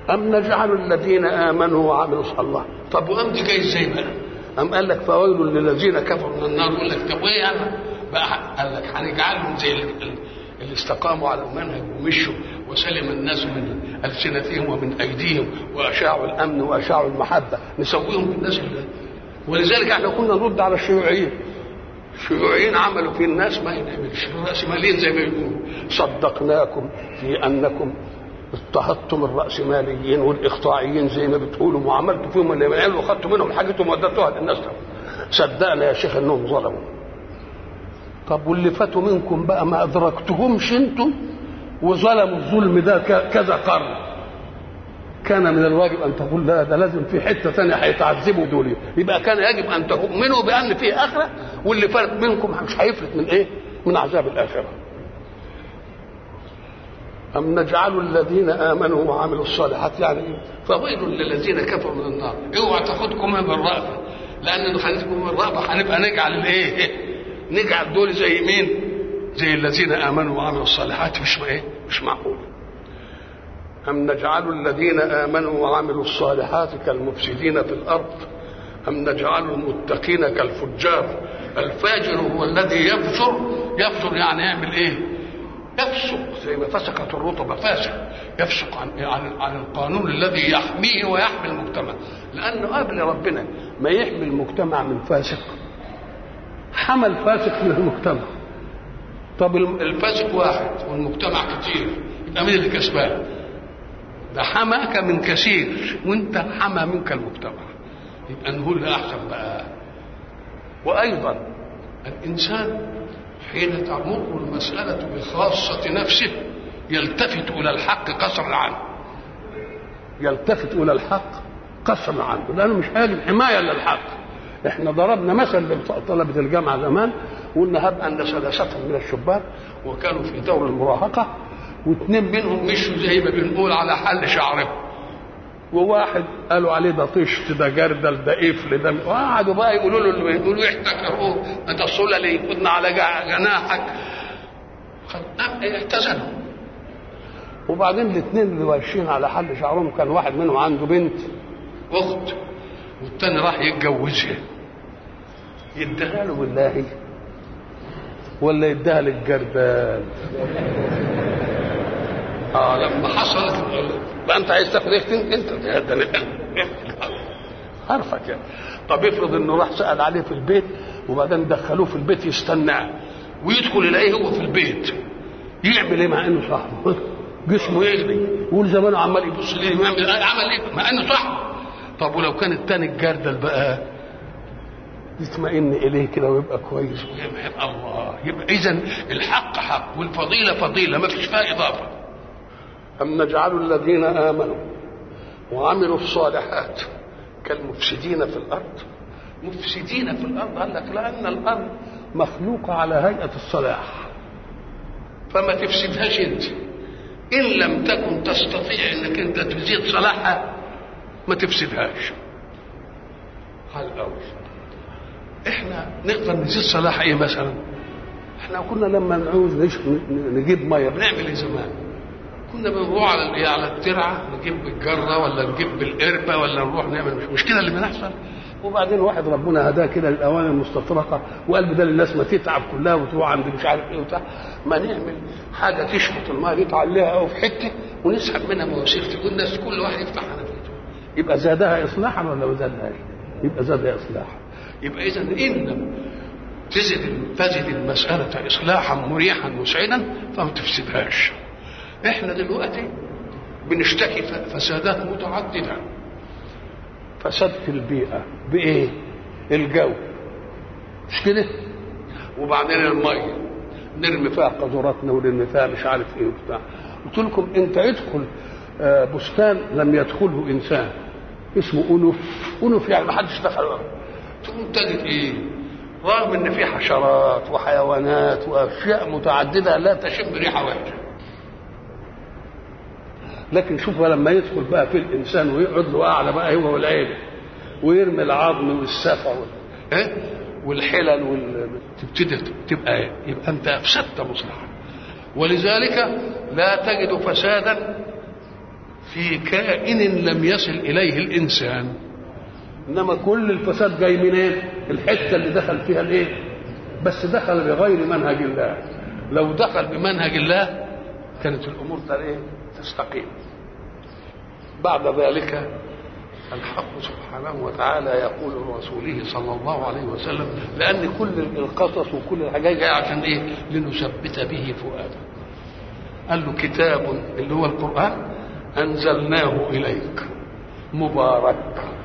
أم نجعل الذين آمنوا وعملوا الله طب وأم دي جاي ازاي بقى؟ أم قال لك فويل للذين كفروا من النار يقول لك طب وإيه يعني؟ بقى قال لك هنجعلهم زي اللي استقاموا على المنهج ومشوا وسلم الناس من ألسنتهم ومن أيديهم وأشاعوا الأمن وأشاعوا المحبة نسويهم بالناس اللي ولذلك احنا كنا نرد على الشيوعيين الشيوعيين عملوا في الناس ما ينعملش الرأسماليين زي ما يقولوا صدقناكم في أنكم اضطهدتم الرأسماليين والإقطاعيين زي ما بتقولوا وعملتوا فيهم اللي يعملوا وخدتوا منهم حاجتهم ووديتوها للناس صدقنا يا شيخ انهم ظلموا طب واللي فاتوا منكم بقى ما ادركتهمش انتم وظلموا الظلم ده كذا قرن كان من الواجب ان تقول لا ده لازم في حته ثانيه هيتعذبوا دول يبقى كان يجب ان تؤمنوا بان في اخره واللي فات منكم مش هيفلت من ايه؟ من عذاب الاخره. أم نجعل الذين آمنوا وعملوا الصالحات يعني إيه؟ فويل للذين كفروا من النار اوعى تاخدكم من الرأفة لأن خليكم من الرأفة هنبقى نجعل الإيه؟ نجعل دول زي مين؟ زي الذين آمنوا وعملوا الصالحات مش إيه؟ مش معقول أم نجعل الذين آمنوا وعملوا الصالحات كالمفسدين في الأرض أم نجعل المتقين كالفجار الفاجر هو الذي يفجر يفجر يعني يعمل إيه؟ يفسق زي ما فسقت الرطبة فاسق يفسق عن, عن, عن القانون الذي يحميه ويحمي المجتمع لأنه قبل ربنا ما يحمي المجتمع من فاسق حمى الفاسق من المجتمع طب الفاسق واحد والمجتمع كتير يبقى مين اللي كسبان؟ ده حماك من كثير وانت حمى منك المجتمع يبقى نقول احسن بقى وايضا الانسان حين تمر المسألة بخاصة نفسه يلتفت إلى الحق قصرا عنه يلتفت إلى الحق قصرا عنه لأنه مش هيجد حماية للحق احنا ضربنا مثل لطلبة الجامعة زمان وقلنا هب أن ثلاثة من الشباب وكانوا في دور المراهقة واثنين منهم مشوا زي ما بنقول على حل شعرهم وواحد قالوا عليه ده طشت ده جردل ده قفل ده وقعدوا بقى يقولوا له اللي يقولوا احتكروه انت الصلة خدنا على جناحك اعتزلوا وبعدين الاثنين اللي ماشيين على حل شعرهم كان واحد منهم عنده بنت اخت والتاني راح يتجوزها يديها له بالله ولا يديها للجردال اه لما حصلت بقى انت عايز تاخد ايه انت عارفك يعني طب افرض انه راح سال عليه في البيت وبعدين دخلوه في البيت يستناه ويدخل يلاقيه هو في البيت يعمل ايه مع انه صاحبه جسمه يغلي يقول زمانه عمال يبص ليه عمل ايه مع انه صاحبه طب ولو كان التاني الجردل بقى يطمئن اليه كده ويبقى كويس ويبقى الله يبقى اذا الحق حق والفضيله فضيله ما فيش فيها اضافه أم نجعل الذين آمنوا وعملوا الصالحات كالمفسدين في الأرض مفسدين في الأرض قال لك لأن الأرض مخلوقة على هيئة الصلاح فما تفسدهاش أنت إن لم تكن تستطيع أنك أنت تزيد صلاحها ما تفسدهاش هل أول إحنا نقدر نزيد صلاح إيه مثلا إحنا كنا لما نعوز نجيب مية بنعمل إيه زمان كنا بنروح على على الترعه نجيب بالجره ولا نجيب بالقربه ولا نروح نعمل مش, مش كده اللي بنحصل وبعدين واحد ربنا هداه كده للاواني المستطرقه وقال بدل الناس ما تتعب كلها وتروح عند مش عارف ايه وبتاع ما نعمل حاجه تشفط الماء نتعليها قوي في حته ونسحب منها مواسير تقول الناس كل واحد يفتح حنفيته يبقى زادها اصلاحا ولا ما زادهاش؟ يبقى زادها اصلاحا يبقى اذا ان لم تزد تزد المساله اصلاحا مريحا مسعدا فما تفسدهاش احنا دلوقتي بنشتكي فسادات متعدده فساد في البيئه بايه الجو مش كده وبعدين الميه نرمي فيها قذوراتنا ونرمي فيها مش عارف ايه وبتاع قلت لكم انت ادخل بستان لم يدخله انسان اسمه انف انف يعني ما حدش دخل تقوم تجد ايه رغم ان في حشرات وحيوانات واشياء متعدده لا تشم ريحه وحشه لكن شوف لما يدخل بقى في الانسان ويقعد له اعلى بقى هو والعيله ويرمي العظم والسفع وال... إيه؟ والحلل وال... تبتدي تبقى ايه؟ يبقى انت افسدت مصلحه ولذلك لا تجد فسادا في كائن لم يصل اليه الانسان انما كل الفساد جاي منين إيه؟ الحته اللي دخل فيها الايه بس دخل بغير منهج الله لو دخل بمنهج الله كانت الامور ايه تستقيم بعد ذلك الحق سبحانه وتعالى يقول لرسوله صلى الله عليه وسلم لان كل القصص وكل الحاجات جايه عشان ايه لنثبت به فؤاده قال له كتاب اللي هو القران انزلناه اليك مبارك